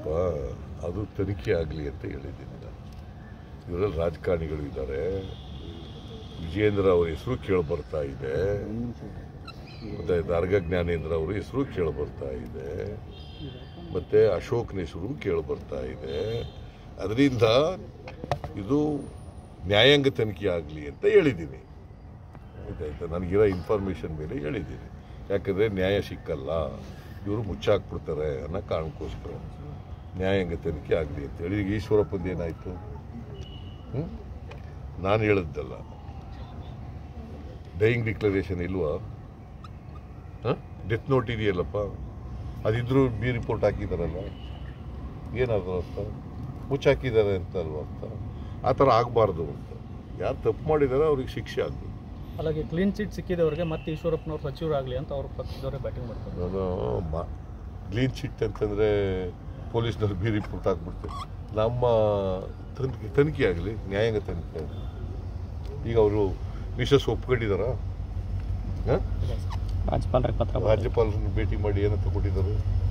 ನೋಡಪ್ಪ ಅದು ತನಿಖೆ ಆಗಲಿ ಅಂತ ಹೇಳಿದ್ದೀನಿ ನಾನು ಇದರಲ್ಲಿ ರಾಜಕಾರಣಿಗಳು ಇದ್ದಾರೆ ವಿಜೇಂದ್ರ ಅವ್ರ ಹೆಸರು ಕೇಳಿಬರ್ತಾ ಇದೆ ಮತ್ತು ದಾರ್ಗ ಜ್ಞಾನೇಂದ್ರ ಅವ್ರ ಹೆಸರು ಕೇಳಿಬರ್ತಾ ಇದೆ ಮತ್ತು ಅಶೋಕ್ನ ಹೆಸರು ಕೇಳಿಬರ್ತಾ ಇದೆ ಅದರಿಂದ ಇದು ನ್ಯಾಯಾಂಗ ತನಿಖೆ ಆಗಲಿ ಅಂತ ಹೇಳಿದ್ದೀನಿ ಗೊತ್ತಾಯ್ತಾ ನನಗಿರೋ ಇನ್ಫಾರ್ಮೇಷನ್ ಮೇಲೆ ಹೇಳಿದ್ದೀನಿ ಯಾಕಂದರೆ ನ್ಯಾಯ ಸಿಕ್ಕಲ್ಲ ಇವರು ಮುಚ್ಚಾಕ್ಬಿಡ್ತಾರೆ ಅನ್ನೋ ಕಾರಣಕ್ಕೋಸ್ಕರ ನ್ಯಾಯಾಂಗ ತನಿಖೆ ಆಗಲಿ ಅಂತೇಳಿ ಈಗ ಈಶ್ವರಪ್ಪಂದು ಏನಾಯಿತು ನಾನು ಹೇಳಿದ್ದಲ್ಲ ಡೈಯಿಂಗ್ ಡಿಕ್ಲರೇಷನ್ ಇಲ್ವಾ ಡೆತ್ ನೋಟ್ ಇದೆಯಲ್ಲಪ್ಪ ಅದಿದ್ರು ಬಿ ರಿಪೋರ್ಟ್ ಹಾಕಿದಾರಲ್ಲ ಏನಾದ್ರು ಅರ್ಥ ಮುಚ್ಚಾಕಿದ್ದಾರೆ ಅಂತ ಅಲ್ವಾ ಅರ್ಥ ಆ ಥರ ಆಗಬಾರ್ದು ಅಂತ ಯಾರು ತಪ್ಪು ಮಾಡಿದಾರೆ ಅವ್ರಿಗೆ ಶಿಕ್ಷೆ ಆಗಬೇಕು అలాగే ಕ್ಲೀನ್ ಚಿಟ್ ಸಿಕ್ಕಿದವರಿಗೆ ಮತ್ತೆ ಈಶ್ವರಪ್ಪನವ್ರು ಸಚಿವರಾಗಲಿ ಅಂತ ಅವ್ರ ಪಕ್ಷದವರೇ ಬ್ಯಾಟಿಂಗ್ ಮಾಡ್ತಾರೆ ನಾನು ಮಾ ಕ್ಲೀನ್ ಚಿಟ್ ಅಂತಂದರೆ ಪೊಲೀಸ್ನವ್ರು ಬಿ ರಿಪೋರ್ಟ್ ಹಾಕ್ಬಿಡ್ತಾರೆ ನಮ್ಮ ತನಿಖೆ ತನಿಖೆ ಆಗಲಿ ನ್ಯಾಯಾಂಗ ತನಿಖೆ ಆಗಲಿ ಈಗ ಅವರು ಮಿಸಸ್ ಒಪ್ಕೊಂಡಿದ್ದಾರಾ ಹಾಂ ರಾಜ್ಯಪಾಲರಿಗೆ ಪತ್ರ ಬರೆದಿದ್ದಾರೆ. ರಾಜ್ಯಪಾಲರನ್ನು ಭೇಟಿ ಮಾಡಿ ಏನಂತ ಕೊಟ್ಟಿದ್ದಾರೆ